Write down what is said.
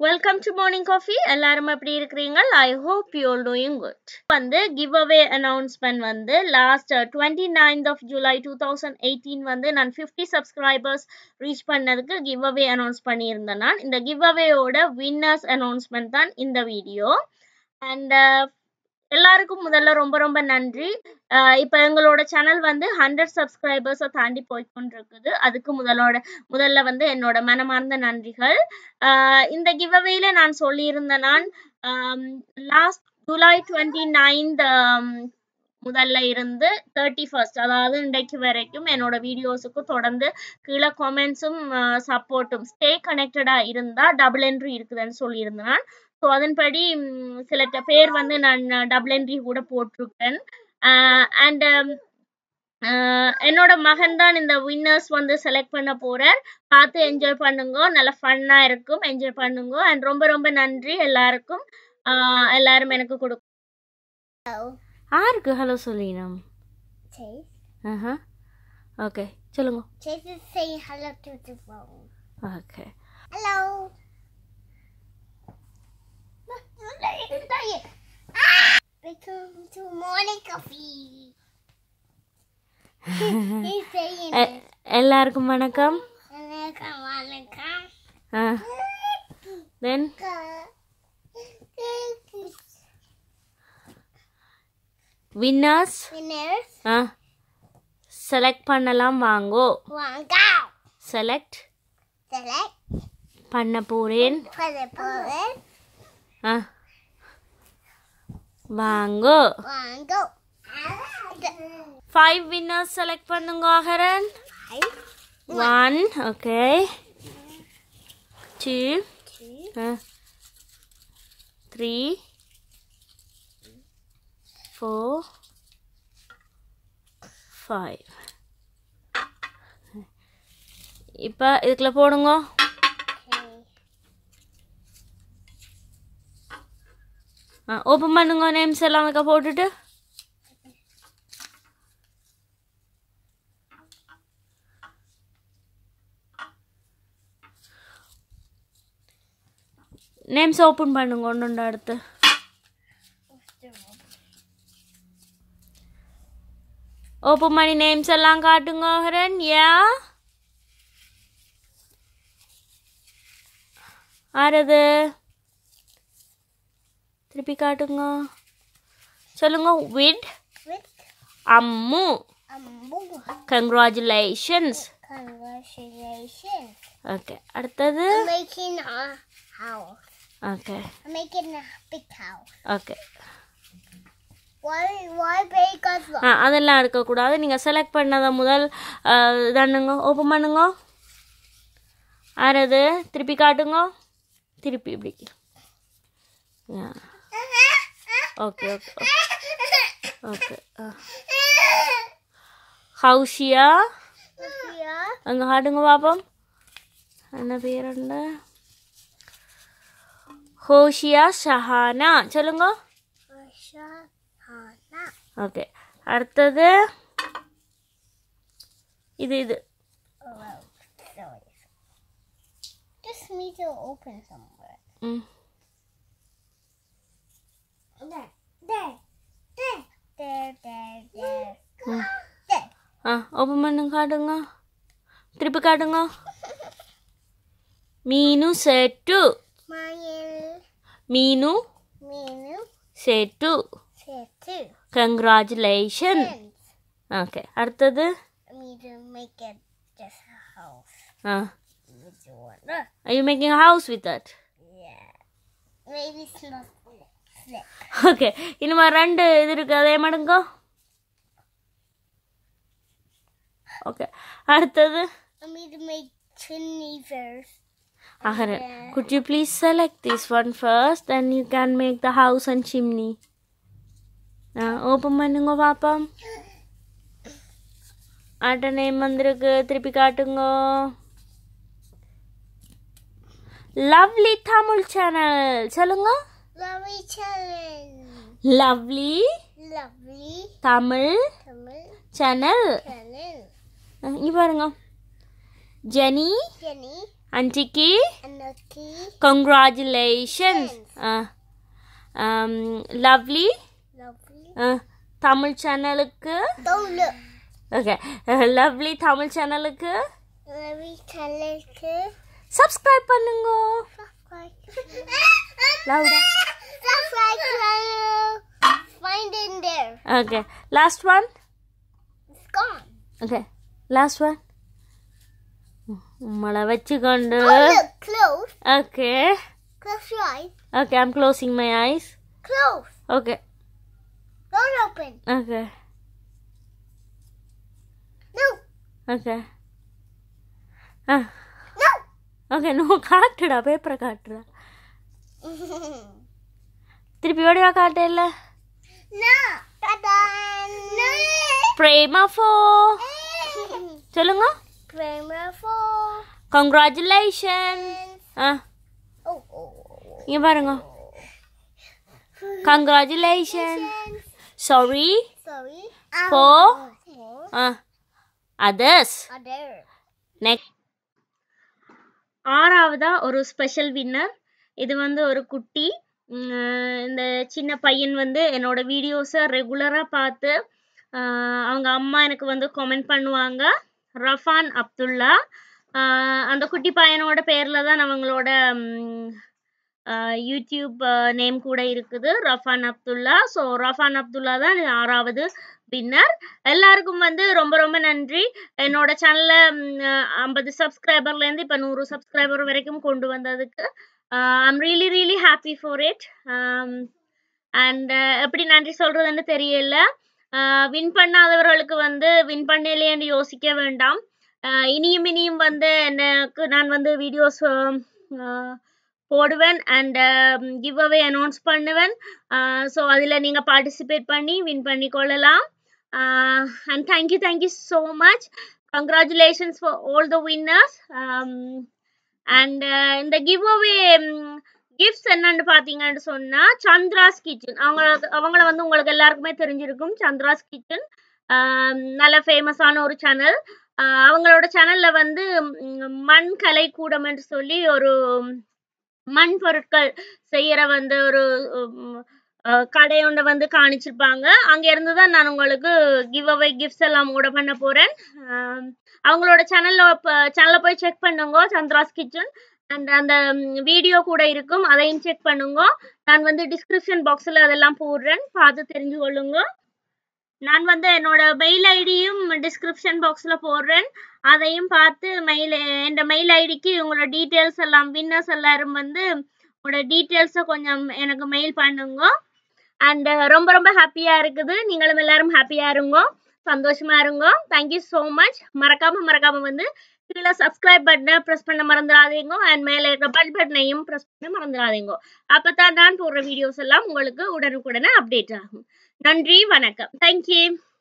Welcome to morning coffee எல்லாரும் எப்படி இருக்கிறீங்க I hope you all doing good வந்து கிவ் அவே அனௌன்ஸ்மெண்ட் வந்து last twenty ninth of July two thousand eighteen வந்து நான் ஃபிஃப்டி சப்ஸ்கிரைபர்ஸ் ரீச் பண்ணதுக்கு கிவ் அவே அனௌன்ஸ் பண்ணியிருந்தேன் நான் இந்த கிவ் அவேயோட வின்னர்ஸ் அனௌன்ஸ்மெண்ட் தான் இந்த வீடியோ அண்ட் எல்லாருக்கும் முதல்ல ரொம்ப ரொம்ப நன்றி இப்போ எங்களோட சேனல் வந்து ஹண்ட்ரட் சப்ஸ்கிரைபர்ஸை தாண்டி போய்கொண்டிருக்குது அதுக்கு முதலோட முதல்ல வந்து என்னோட மனமார்ந்த நன்றிகள் இந்த கிவ்அவேல நான் சொல்லியிருந்தேன் நான் லாஸ்ட் ஜூலை டுவெண்ட்டி நைன்த் முதல்ல இருந்து தேர்ட்டி ஃபர்ஸ்ட் அதாவது இன்றைக்கு வரைக்கும் என்னோட வீடியோஸுக்கு தொடர்ந்து கீழே கமெண்ட்ஸும் சப்போர்ட்டும் ஸ்டே கனெக்டடாக இருந்தால் டபுள் என்ட்ரி இருக்குதுன்னு சொல்லியிருந்தேன் நான் ஸோ அதன்படி சில பேர் வந்து நான் டபுள் என்ட்ரி கூட போட்டிருக்கேன் அண்ட் என்னோட மகன் தான் இந்த வின்னர்ஸ் வந்து செலக்ட் பண்ண போறார் பார்த்து என்ஜாய் பண்ணுங்க நல்ல ஃபன்னா இருக்கும் என்ஜாய் பண்ணுங்க அண்ட் ரொம்ப ரொம்ப நன்றி எல்லாருக்கும் எல்லாரும் எனக்கு கொடுக்கும் யாருக்கு ஹலோ சொல்லினோம் Chase. ஆஹா ஓகே சொல்லுங்க Chase is saying hello to the phone. Okay Hello. Ah! Welcome to morning coffee. He's saying it. எல்லாருக்கும் வணக்கம் Welcome, welcome. ஆ தென் வின்னர்ஸ் Winners, ஆ செலக்ட் பண்ணலாம் வாங்கோ one go. செலக்ட் Select பண்ண போறேன் for the bullet. ஆ வாங்கோ One go. Five winners select பண்ணுங்க ஆகரன் Five, one okay two two, three four five இப்போ இதுக்குள்ள போடுங்க okay. ஆ ஓப்பன் பண்ணுங்க நேம்ஸ் எல்லாம் அதுக்க போட்டுட்டு நேம்ஸ் ஓப்பன் பண்ணுங்க ஒன்று அடுத்து ஓப்பன் பண்ணி நேம்ஸ் எல்லாம் காட்டுங்க ஹரன் யா ஆறது திருப்பி காட்டுங்க சொல்லுங்க with With Ammu a move. Congratulations Congratulations. Okay அடுத்தது I'm making a house. Okay I'm making a big house. Okay Why, why big as well? ஆ அதெல்லாம் எடுக்கக்கூடாது நீங்கள் செலக்ட் பண்ணதை முதல் தானுங்க ஓப்பன் பண்ணுங்க ஆறது திருப்பி காட்டுங்க திருப்பி இப்படி ஓகே ஓகே ஓகே ஹவுஷியா Yeah. அங்கே காட்டுங்க பாப்போம் என்ன பேர் என்ன ஹோஷியா ஷஹானா சொல்லுங்க Shahana. ஓகே அடுத்தது இது இது Oh, well, sorry. Just need to open somewhere. ம் There, there, there, there, there, there. ம். There. ஆ ஓப்பன் பண்ணுங்க காட்டுங்க திருப்பி காட்டுங்க Meenu Setu Mayan, Meenu Minu, Setu Setu. Congratulation Friends. Okay அடுத்தது I need to make it just a house. ஆ With the water. I you making house with that Yeah. Maybe it's not thick. Okay இனிமே ரெண்டு இது இருக்கு அதே மடுங்க ஓகே அடுத்தது I need to make chimney first. Aharan, could you please select this one first? Then you can make the house and chimney. Ah, open பண்ணுங்க பாப்போம் ஆட்ட நேம் வந்திருக்கு திருப்பி காட்டுங்க லவ்லி தமிழ் சேனல் சொல்லுங்க Lovely challenge. Lovely Lovely Tamil Tamil channel channel. இங்க பாருங்க Jenny Jenny, ஆன்ட்டிக்கு and the key. Congratulations lovely Lovely. Tamil சேனலுக்கு Don't look. Okay lovely Tamil சேனலுக்கு Every color. சப்ஸ்கிரைப் பண்ணுங்க Subscribe. லவுடா Subscribe channel. Find in there. Okay last one It's gone. Okay last one உம்மளை வச்சுக்கொண்டு Oh, look. Close. Okay Close your eyes. Okay I'm closing my eyes Close. Okay Don't open. Okay No. Okay ஆ No. Okay no காட்டுடா பேப்பரை காட்டுடா திருப்பி வடிவா காட்டல no. Ta-da. No. Prema ஃபோ சொல்லுங்க Primer four. கங்க்ராச்சுலேஷன் ஆ Oh, oh, oh. இங்க பாருங்க congratulation sorry Sorry. Four. Four. ஆ அதர்ஸ் Other. நெக்ஸ்ட் ஆறாவதா ஒரு ஸ்பெஷல் வின்னர் இது வந்து ஒரு குட்டி உம், இந்த சின்ன பையன் வந்து என்னோட வீடியோஸை ரெகுலராக பார்த்து ஆஹ், அவங்க அம்மா எனக்கு வந்து கமெண்ட் பண்ணுவாங்க ரஃபான் அப்துல்லா ஆஹ், அந்த குட்டி பையனோட பேரில் தான் அவங்களோட உம், ஆஹ், யூடியூப் நேம் கூட இருக்குது ரஃபான் அப்துல்லா ஸோ ரஃபான் அப்துல்லா தான் ஆறாவது வின்னர் எல்லாருக்கும் வந்து ரொம்ப ரொம்ப நன்றி என்னோட சேனல்ல ஐம்பது சப்ஸ்கிரைபர்லேருந்து இப்போ நூறு சப்ஸ்கிரைபர் வரைக்கும் கொண்டு வந்ததுக்கு I'm really really happy for it and எப்படி நன்றி சொல்றதுன்னு தெரியல வின் பண்ணாதவர்களுக்கு வந்து வின் பண்ணலையேன்னு யோசிக்க வேண்டாம் ஆஹ் இனியும் இனியும் வந்து எனக்கு நான் வந்து வீடியோஸ் போடுவேன் அண்ட் கிவ் அவே அனௌன்ஸ் பண்ணுவேன் ஸோ அதில் நீங்கள் பார்ட்டிசிபேட் பண்ணி வின் பண்ணி கொள்ளலாம் and thank you thank you so much congratulations for all the winners and இந்த கிவ் அவே கிஃப்ட்ஸ் என்னன்னு பார்த்தீங்கன்னு சொன்னால் சந்திராஸ் கிச்சன் அவங்க அவங்கள வந்து உங்களுக்கு எல்லாருக்குமே தெரிஞ்சிருக்கும் சந்திராஸ் கிச்சன் நல்ல ஃபேமஸான ஒரு சேனல் அவங்களோட சேனலில் வந்து ம், மண் கலை கூடம் என்று சொல்லி ஒரு மண் பொருட்கள் செய்யற வந்து ஒரு உம், அஹ், கடை ஒன்றை வந்து காணிச்சிருப்பாங்க அங்க இருந்து தான் நான் உங்களுக்கு கிவ் அவே கிஃப்ட்ஸ் எல்லாம் கூட பண்ண போறேன் ஆம், அவங்களோட சேனல்ல சேனல்ல போய் செக் பண்ணுங்க சந்திராஸ் கிச்சன் அண்ட் அந்த வீடியோ கூட இருக்கும் அதையும் செக் பண்ணுங்க நான் வந்து டிஸ்கிரிப்ஷன் பாக்ஸில் அதெல்லாம் போடுறேன் பார்த்து தெரிஞ்சு கொள்ளுங்க நான் வந்து என்னோட மெயில் ஐடியும் டிஸ்கிரிப்ஷன் பாக்ஸில் போடுறேன் அதையும் பார்த்து மெயில் என் மெயில் ஐடிக்கு உங்களோட டீட்டெயில்ஸ் எல்லாம் வின்னர்ஸ் எல்லாரும் வந்து உங்களோட டீட்டெயில்ஸை கொஞ்சம் எனக்கு மெயில் பண்ணுங்க அண்ட் ரொம்ப ரொம்ப ஹாப்பியாக இருக்குது நீங்களும் எல்லாரும் ஹாப்பியாக இருங்க சந்தோஷமா இருங்க தேங்க்யூ ஸோ மச் மறக்காம மறக்காம வந்து கீழே சப்ஸ்கிரைப் பட்டனை ப்ரெஸ் பண்ண மறந்துடாதீங்க அண்ட் மேலே இருக்கிற பெல் பட்டனையும் ப்ரெஸ் பண்ண மறந்துடாதீங்க அப்போ தான் நான் போடுற வீடியோஸ் எல்லாம் உங்களுக்கு உடனுக்குடனே அப்டேட் ஆகும் நன்றி வணக்கம் தேங்க்யூ